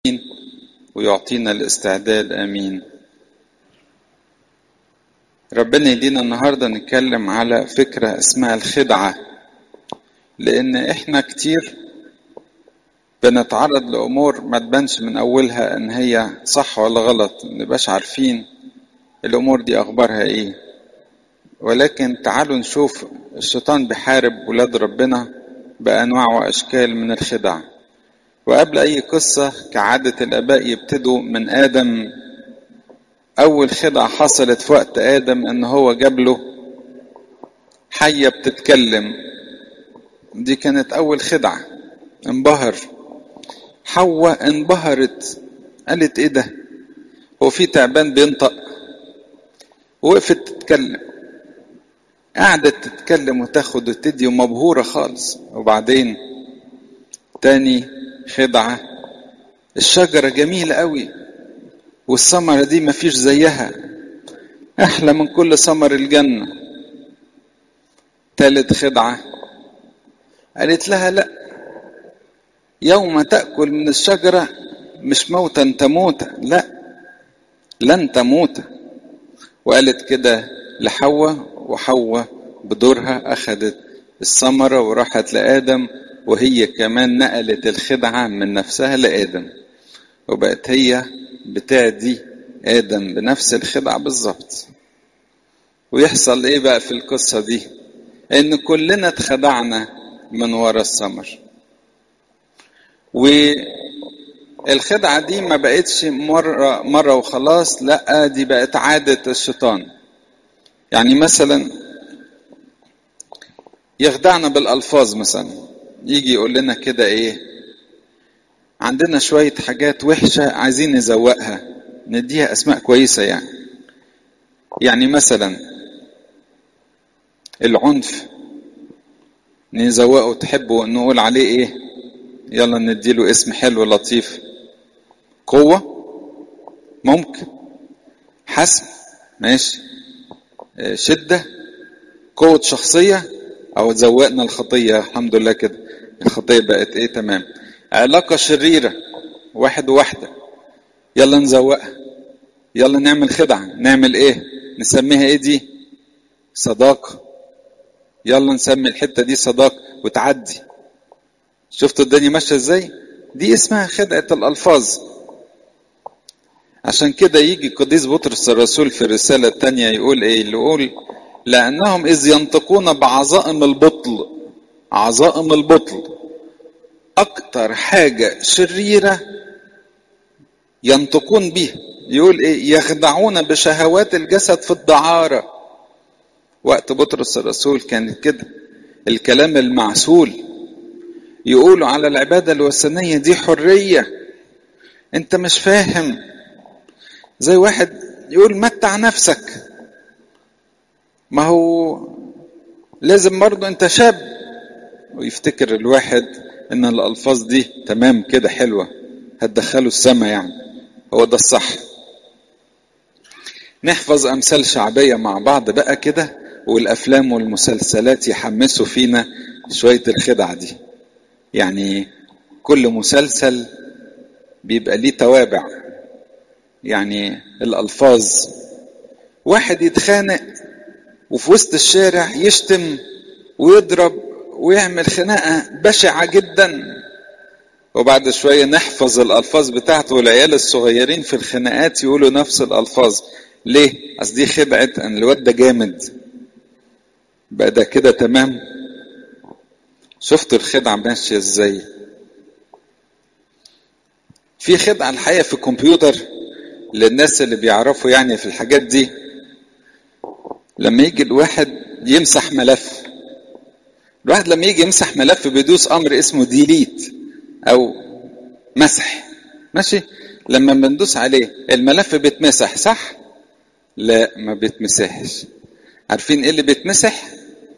ويعطينا الاستعداد امين ربنا يدينا النهارده نتكلم على فكره اسمها الخدعه لان احنا كتير بنتعرض لامور ما تبانش من اولها ان هي صح ولا غلط منبقاش عارفين الامور دي اخبارها ايه ولكن تعالوا نشوف الشيطان بيحارب ولاد ربنا بانواع واشكال من الخدع وقبل اي قصه كعاده الاباء يبتدوا من ادم اول خدعه حصلت في وقت ادم ان هو جاب له حيه بتتكلم دي كانت اول خدعه انبهر حواء انبهرت قالت ايه ده هو في تعبان بينطق وقفت تتكلم قعدت تتكلم وتاخد وتدي ومبهوره خالص وبعدين تاني خدعه الشجره جميله قوي والثمره دي مفيش زيها احلى من كل ثمر الجنه تالت خدعه قالت لها لا يوم تأكل من الشجرة مش موتا تموت لا لن تموت وقالت كده لحواء وحواء بدورها أخذت الثمرة وراحت لآدم وهي كمان نقلت الخدعة من نفسها لآدم وبقت هي بتعدي آدم بنفس الخدعة بالظبط ويحصل إيه بقى في القصة دي إن كلنا اتخدعنا من ورا الثمر والخدعة دي ما بقتش مرة مرة وخلاص لا دي بقت عادة الشيطان يعني مثلا يخدعنا بالألفاظ مثلا يجي يقول لنا كده ايه عندنا شوية حاجات وحشة عايزين نزوقها نديها أسماء كويسة يعني يعني مثلا العنف نزوقه تحبه نقول عليه ايه يلا نديله اسم حلو لطيف قوة ممكن حسم ماشي شدة قوة شخصية أو تزوقنا الخطية الحمد لله كده الخطية بقت إيه تمام علاقة شريرة واحد وواحدة يلا نزوقها يلا نعمل خدعة نعمل إيه نسميها إيه دي صداقة يلا نسمي الحتة دي صداقة وتعدي شفتوا الدنيا ماشيه ازاي دي اسمها خدعه الالفاظ عشان كده يجي قديس بطرس الرسول في الرساله الثانيه يقول ايه يقول لانهم اذ ينطقون بعظائم البطل عظائم البطل اكتر حاجه شريره ينطقون بها يقول ايه يخدعون بشهوات الجسد في الدعاره وقت بطرس الرسول كانت كده الكلام المعسول يقولوا على العبادة الوثنية دي حرية انت مش فاهم زي واحد يقول متع نفسك ما هو لازم برضه انت شاب ويفتكر الواحد ان الالفاظ دي تمام كده حلوة هتدخله السما يعني هو ده الصح نحفظ امثال شعبية مع بعض بقى كده والافلام والمسلسلات يحمسوا فينا شوية الخدع دي يعني كل مسلسل بيبقى ليه توابع يعني الألفاظ واحد يتخانق وفي وسط الشارع يشتم ويضرب ويعمل خناقة بشعة جدا وبعد شوية نحفظ الألفاظ بتاعته والعيال الصغيرين في الخناقات يقولوا نفس الألفاظ ليه؟ أصل دي خدعة أن الواد ده جامد بقى ده كده تمام شفت الخدعة ماشية ازاي في خدعة الحقيقة في الكمبيوتر للناس اللي بيعرفوا يعني في الحاجات دي لما يجي الواحد يمسح ملف الواحد لما يجي يمسح ملف بيدوس امر اسمه ديليت او مسح ماشي لما بندوس عليه الملف بيتمسح صح لا ما بيتمسحش عارفين ايه اللي بيتمسح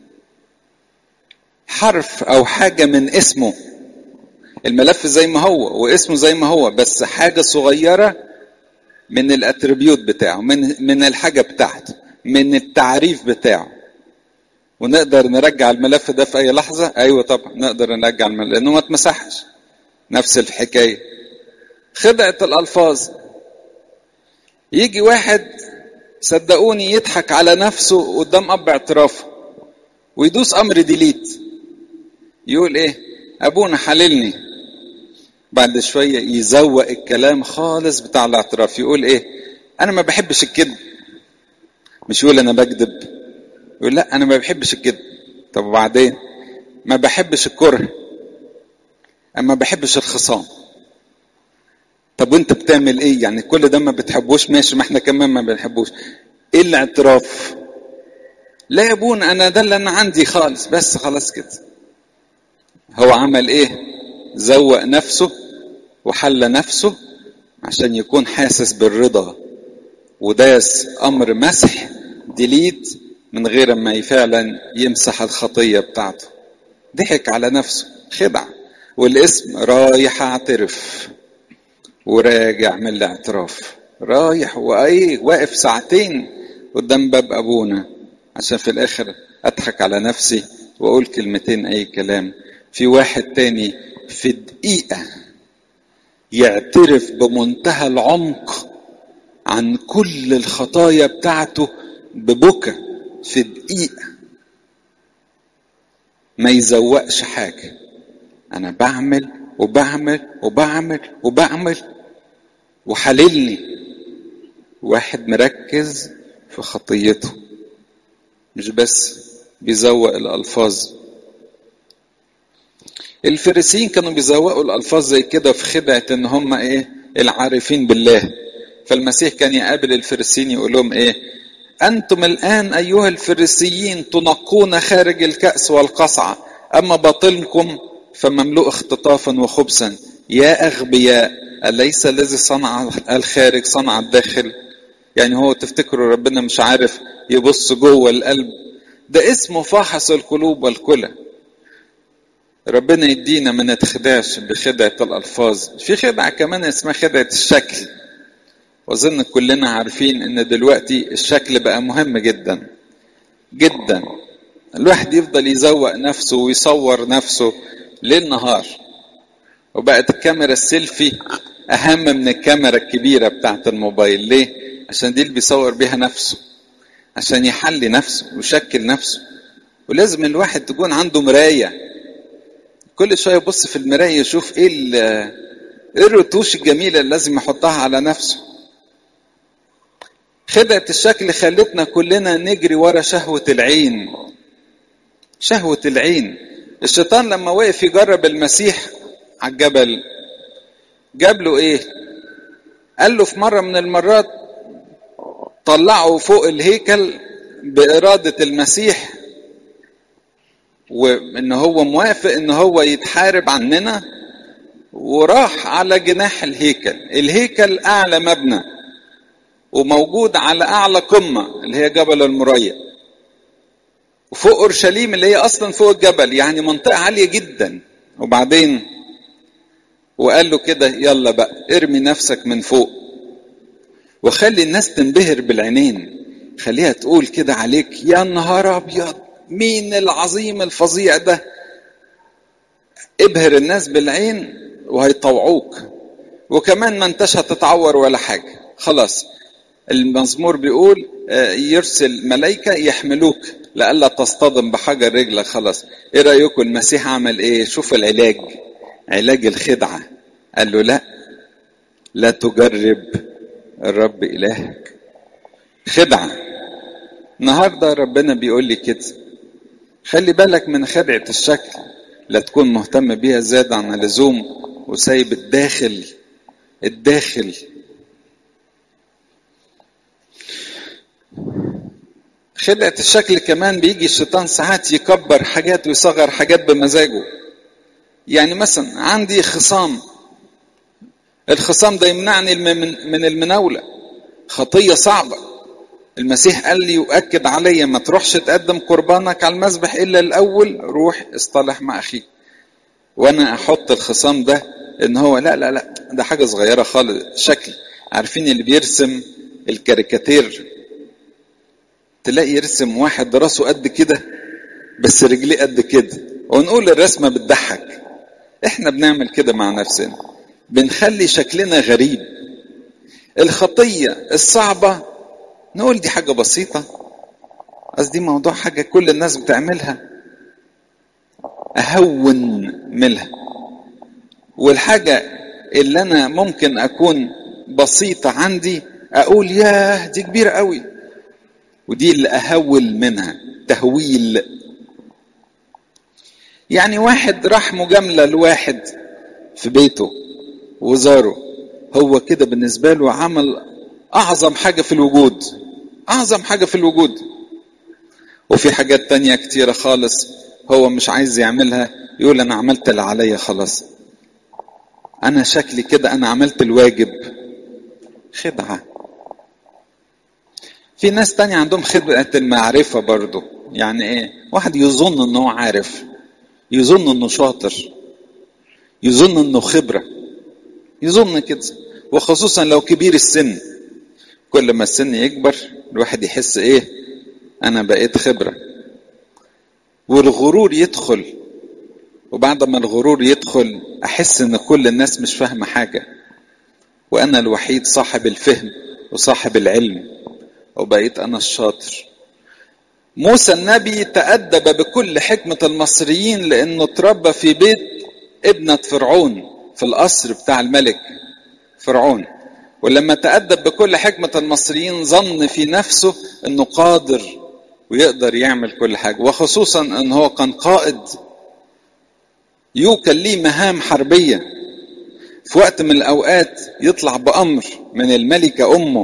حرف او حاجه من اسمه الملف زي ما هو واسمه زي ما هو بس حاجه صغيره من الاتريبيوت بتاعه من من الحاجه بتاعته من التعريف بتاعه ونقدر نرجع الملف ده في اي لحظه ايوه طبعا نقدر نرجع الملف لانه ما اتمسحش نفس الحكايه خدعة الألفاظ يجي واحد صدقوني يضحك على نفسه قدام أب اعترافه ويدوس أمر ديليت يقول إيه أبونا حللني بعد شوية يزوق الكلام خالص بتاع الاعتراف يقول إيه أنا ما بحبش الكذب مش يقول أنا بكذب يقول لا أنا ما بحبش الكذب طب وبعدين ما بحبش الكره أما بحبش الخصام طب وانت بتعمل ايه يعني كل ده ما بتحبوش ماشي ما احنا كمان ما بنحبوش ايه الاعتراف لا يا ابونا انا ده اللي انا عندي خالص بس خلاص كده هو عمل ايه زوق نفسه وحل نفسه عشان يكون حاسس بالرضا وداس امر مسح ديليت من غير ما فعلا يمسح الخطيه بتاعته ضحك على نفسه خدع والاسم رايح اعترف وراجع من الاعتراف رايح وايه واقف ساعتين قدام باب ابونا عشان في الاخر اضحك على نفسي واقول كلمتين اي كلام في واحد تاني في دقيقه يعترف بمنتهى العمق عن كل الخطايا بتاعته ببكى في دقيقه ما يزوقش حاجه انا بعمل وبعمل وبعمل وبعمل وحللني واحد مركز في خطيته مش بس بيزوق الألفاظ الفريسيين كانوا بيزوقوا الألفاظ زي كده في خدعة إن هم إيه العارفين بالله فالمسيح كان يقابل الفريسيين يقول لهم إيه أنتم الآن أيها الفريسيين تنقون خارج الكأس والقصعة أما باطنكم فمملوء اختطافا وخبثا يا أغبياء أليس الذي صنع الخارج صنع الداخل يعني هو تفتكروا ربنا مش عارف يبص جوه القلب ده اسمه فاحص القلوب والكلى ربنا يدينا ما نتخدعش بخدعة الألفاظ في خدعة كمان اسمها خدعة الشكل وأظن كلنا عارفين إن دلوقتي الشكل بقى مهم جدا جدا الواحد يفضل يزوق نفسه ويصور نفسه ليل نهار وبقت الكاميرا السيلفي اهم من الكاميرا الكبيره بتاعت الموبايل ليه عشان دي اللي بيصور بيها نفسه عشان يحلي نفسه ويشكل نفسه ولازم الواحد تكون عنده مرايه كل شويه يبص في المرايه يشوف ايه ايه الرتوش الجميله اللي لازم يحطها على نفسه خدعة الشكل خلتنا كلنا نجري ورا شهوة العين شهوة العين الشيطان لما وقف يجرب المسيح على الجبل جاب له ايه قال له في مرة من المرات طلعه فوق الهيكل بإرادة المسيح وإن هو موافق إن هو يتحارب عننا وراح على جناح الهيكل الهيكل أعلى مبنى وموجود على أعلى قمة اللي هي جبل المريا وفوق اورشليم اللي هي اصلا فوق الجبل يعني منطقه عاليه جدا وبعدين وقال له كده يلا بقى ارمي نفسك من فوق وخلي الناس تنبهر بالعينين خليها تقول كده عليك يا نهار ابيض مين العظيم الفظيع ده ابهر الناس بالعين وهيطوعوك وكمان ما انتش هتتعور ولا حاجه خلاص المزمور بيقول يرسل ملائكه يحملوك لئلا تصطدم بحجر رجلك خلاص ايه رايكم المسيح عمل ايه شوف العلاج علاج الخدعه قال له لا لا تجرب الرب الهك خدعه النهارده ربنا بيقول لي كده خلي بالك من خدعه الشكل لا تكون مهتم بيها زيادة عن اللزوم وسايب الداخل الداخل خدعة الشكل كمان بيجي الشيطان ساعات يكبر حاجات ويصغر حاجات بمزاجه يعني مثلا عندي خصام الخصام ده يمنعني من المناولة خطية صعبة المسيح قال لي يؤكد عليا ما تروحش تقدم قربانك على المذبح إلا الأول روح اصطلح مع أخيك وأنا أحط الخصام ده إن هو لا لا لا ده حاجة صغيرة خالص شكل عارفين اللي بيرسم الكاريكاتير تلاقي يرسم واحد راسه قد كده بس رجليه قد كده ونقول الرسمة بتضحك احنا بنعمل كده مع نفسنا بنخلي شكلنا غريب الخطية الصعبة نقول دي حاجة بسيطة قصدي موضوع حاجة كل الناس بتعملها أهون منها والحاجة اللي أنا ممكن أكون بسيطة عندي أقول ياه دي كبيرة قوي ودي اللي أهول منها تهويل يعني واحد راح مجاملة لواحد في بيته وزاره هو كده بالنسبة له عمل أعظم حاجة في الوجود أعظم حاجة في الوجود وفي حاجات تانية كتيرة خالص هو مش عايز يعملها يقول أنا عملت اللي عليا خلاص أنا شكلي كده أنا عملت الواجب خدعة في ناس تانية عندهم خدعة المعرفة برضو يعني ايه واحد يظن انه عارف يظن انه شاطر يظن انه خبرة يظن كده وخصوصا لو كبير السن كل ما السن يكبر الواحد يحس ايه انا بقيت خبرة والغرور يدخل وبعد ما الغرور يدخل احس ان كل الناس مش فاهمة حاجة وانا الوحيد صاحب الفهم وصاحب العلم وبقيت انا الشاطر موسى النبي تأدب بكل حكمة المصريين لأنه اتربى في بيت ابنة فرعون في القصر بتاع الملك فرعون ولما تأدب بكل حكمة المصريين ظن في نفسه أنه قادر ويقدر يعمل كل حاجة وخصوصا أنه هو كان قائد يوكل ليه مهام حربية في وقت من الأوقات يطلع بأمر من الملكة أمه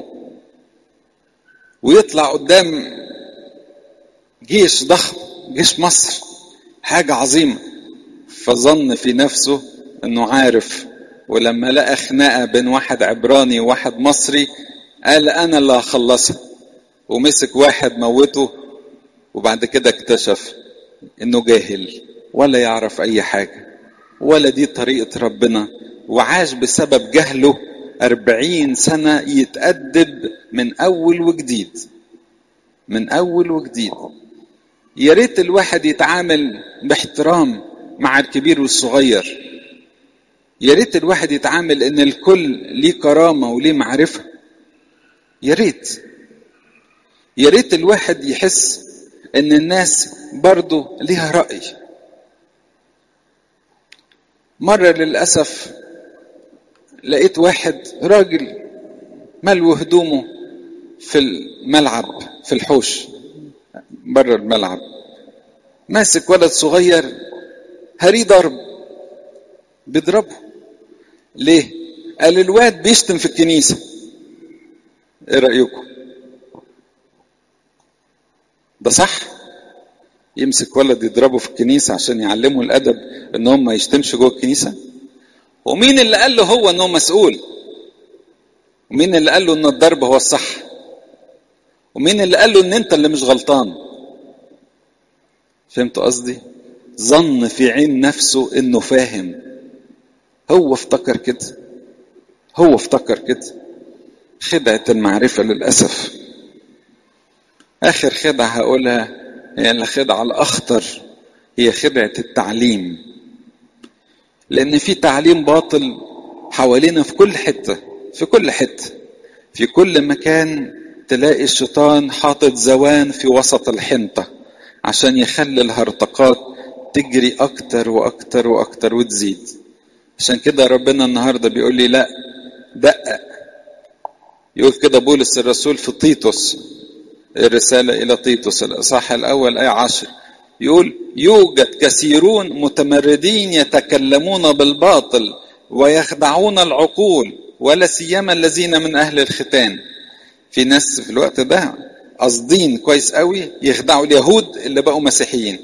ويطلع قدام جيش ضخم جيش مصر حاجة عظيمة فظن في نفسه انه عارف ولما لقى خناقة بين واحد عبراني وواحد مصري قال انا اللي هخلصها ومسك واحد موته وبعد كده اكتشف انه جاهل ولا يعرف اي حاجة ولا دي طريقة ربنا وعاش بسبب جهله أربعين سنة يتأدب من أول وجديد من أول وجديد يا ريت الواحد يتعامل باحترام مع الكبير والصغير يا ريت الواحد يتعامل ان الكل ليه كرامة وليه معرفة يا ريت يا ريت الواحد يحس ان الناس برضه ليها رأي مرة للأسف لقيت واحد راجل ملو هدومه في الملعب في الحوش بره الملعب ماسك ولد صغير هري ضرب بيضربه ليه قال الواد بيشتم في الكنيسة ايه رأيكم ده صح يمسك ولد يضربه في الكنيسة عشان يعلمه الأدب ان هم ما يشتمش جوه الكنيسة ومين اللي قال له هو انه مسؤول ومين اللي قال له ان الضرب هو الصح ومين اللي قال له ان انت اللي مش غلطان فهمتوا قصدي ظن في عين نفسه انه فاهم هو افتكر كده هو افتكر كده خدعة المعرفة للأسف آخر خدعة هقولها هي الخدعة الأخطر هي خدعة التعليم لأن في تعليم باطل حوالينا في كل حتة في كل حتة في كل مكان تلاقي الشيطان حاطط زوان في وسط الحنطة عشان يخلي الهرطقات تجري أكتر وأكتر وأكتر وتزيد عشان كده ربنا النهاردة بيقول لي لا دقق يقول كده بولس الرسول في تيتوس الرسالة إلى تيتوس الإصحاح الأول آية عشر يقول يوجد كثيرون متمردين يتكلمون بالباطل ويخدعون العقول ولا سيما الذين من أهل الختان في ناس في الوقت ده قاصدين كويس قوي يخدعوا اليهود اللي بقوا مسيحيين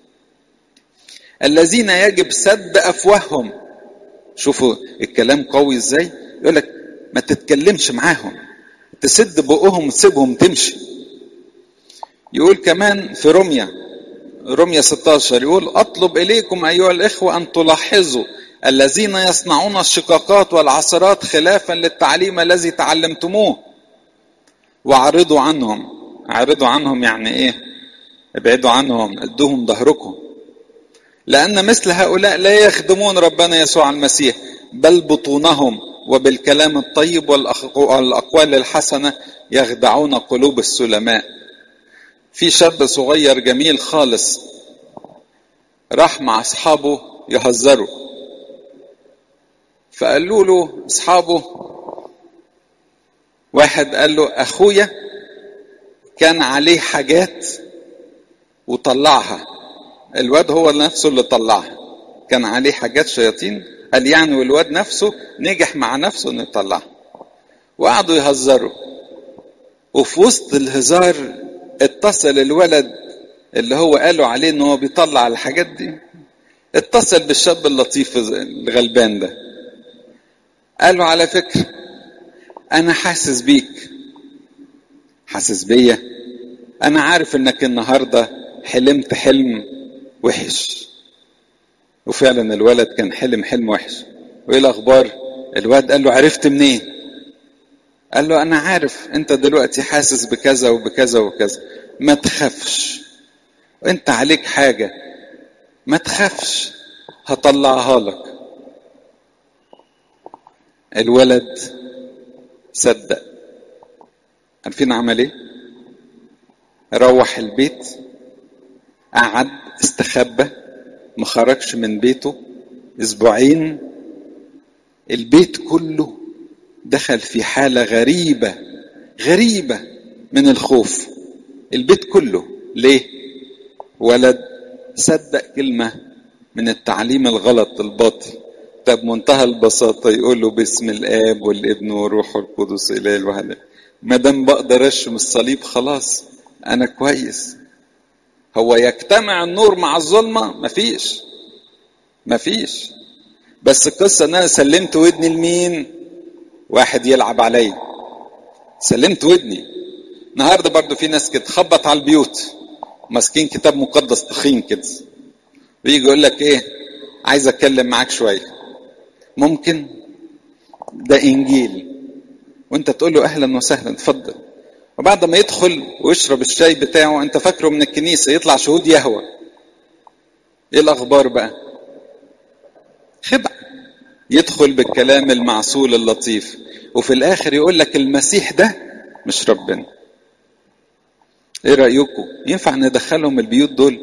الذين يجب سد افواههم شوفوا الكلام قوي ازاي يقول لك ما تتكلمش معاهم تسد بقهم وتسيبهم تمشي يقول كمان في روميا روميا 16 يقول اطلب اليكم ايها الاخوه ان تلاحظوا الذين يصنعون الشقاقات والعثرات خلافا للتعليم الذي تعلمتموه واعرضوا عنهم اعرضوا عنهم يعني ايه ابعدوا عنهم ادوهم ظهركم لأن مثل هؤلاء لا يخدمون ربنا يسوع المسيح بل بطونهم وبالكلام الطيب والأقوال الحسنة يخدعون قلوب السلماء في شاب صغير جميل خالص راح مع أصحابه يهزروا فقالوا له أصحابه واحد قال له أخويا كان عليه حاجات وطلعها الواد هو نفسه اللي طلعها كان عليه حاجات شياطين قال يعني والواد نفسه نجح مع نفسه انه يطلعها وقعدوا يهزروا وفي وسط الهزار اتصل الولد اللي هو قالوا عليه ان هو بيطلع الحاجات دي اتصل بالشاب اللطيف الغلبان ده قال له على فكرة انا حاسس بيك حاسس بيا انا عارف انك النهارده حلمت حلم وحش وفعلا الولد كان حلم حلم وحش وايه الاخبار الواد قال له عرفت منين قال له انا عارف انت دلوقتي حاسس بكذا وبكذا وكذا ما تخافش انت عليك حاجة ما تخافش هطلعها لك الولد صدق عارفين عمل ايه روح البيت قعد استخبى ما خرجش من بيته اسبوعين البيت كله دخل في حاله غريبه غريبه من الخوف البيت كله ليه ولد صدق كلمه من التعليم الغلط الباطل طب منتهى البساطه يقول له باسم الاب والابن والروح القدس اله الوحده ما دام بقدر ارشم الصليب خلاص انا كويس هو يجتمع النور مع الظلمه مفيش مفيش بس القصه ان انا سلمت ودني لمين واحد يلعب عليا سلمت ودني النهارده برضو في ناس كده تخبط على البيوت ماسكين كتاب مقدس تخين كده ويجي يقول لك ايه عايز اتكلم معاك شويه ممكن ده انجيل وانت تقول له اهلا وسهلا اتفضل وبعد ما يدخل ويشرب الشاي بتاعه انت فاكره من الكنيسه يطلع شهود يهوى ايه الاخبار بقى خدع يدخل بالكلام المعسول اللطيف وفي الاخر يقول لك المسيح ده مش ربنا ايه رايكم ينفع ندخلهم البيوت دول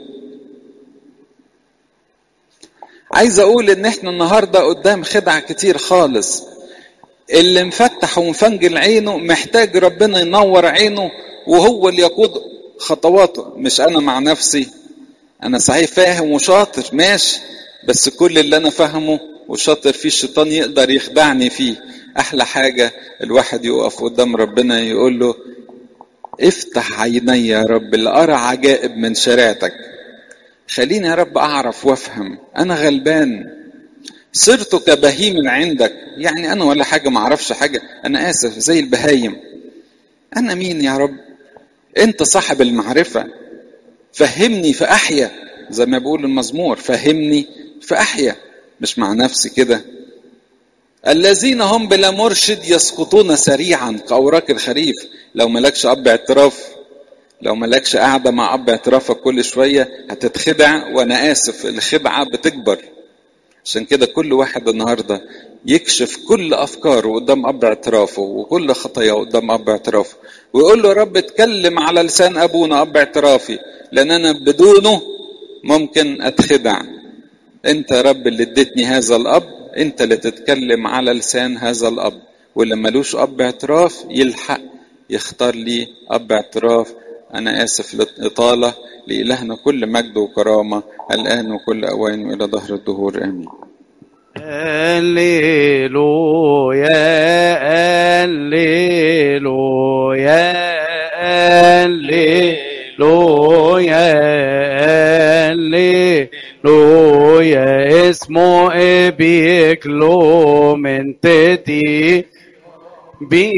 عايز اقول ان احنا النهارده قدام خدع كتير خالص اللي مفتح ومفنجل عينه محتاج ربنا ينور عينه وهو اللي يقود خطواته مش انا مع نفسي انا صحيح فاهم وشاطر ماشي بس كل اللي انا فاهمه وشاطر فيه الشيطان يقدر يخدعني فيه احلى حاجة الواحد يقف قدام ربنا يقول له افتح عيني يا رب لأرى عجائب من شريعتك خليني يا رب اعرف وافهم انا غلبان صرت كبهيم عندك يعني انا ولا حاجه ما اعرفش حاجه انا اسف زي البهايم انا مين يا رب انت صاحب المعرفه فهمني فاحيا زي ما بيقول المزمور فهمني فاحيا مش مع نفسي كده الذين هم بلا مرشد يسقطون سريعا كأوراق الخريف لو ملكش أب اعتراف لو ملكش قاعدة مع أب اعترافك كل شوية هتتخدع وأنا آسف الخدعة بتكبر عشان كده كل واحد النهاردة يكشف كل أفكاره قدام أب اعترافه وكل خطاياه قدام أب اعترافه ويقول له رب اتكلم على لسان أبونا أب اعترافي لأن أنا بدونه ممكن أتخدع أنت يا رب اللي اديتني هذا الأب أنت اللي تتكلم على لسان هذا الأب واللي ملوش أب اعتراف يلحق يختار لي أب اعتراف أنا آسف للإطالة لإلهنا كل مجد وكرامة الآن وكل أوان وإلى ظهر الدهور آمين هللويا هللويا هللويا هللويا اسمه ابيك لو من تدي بي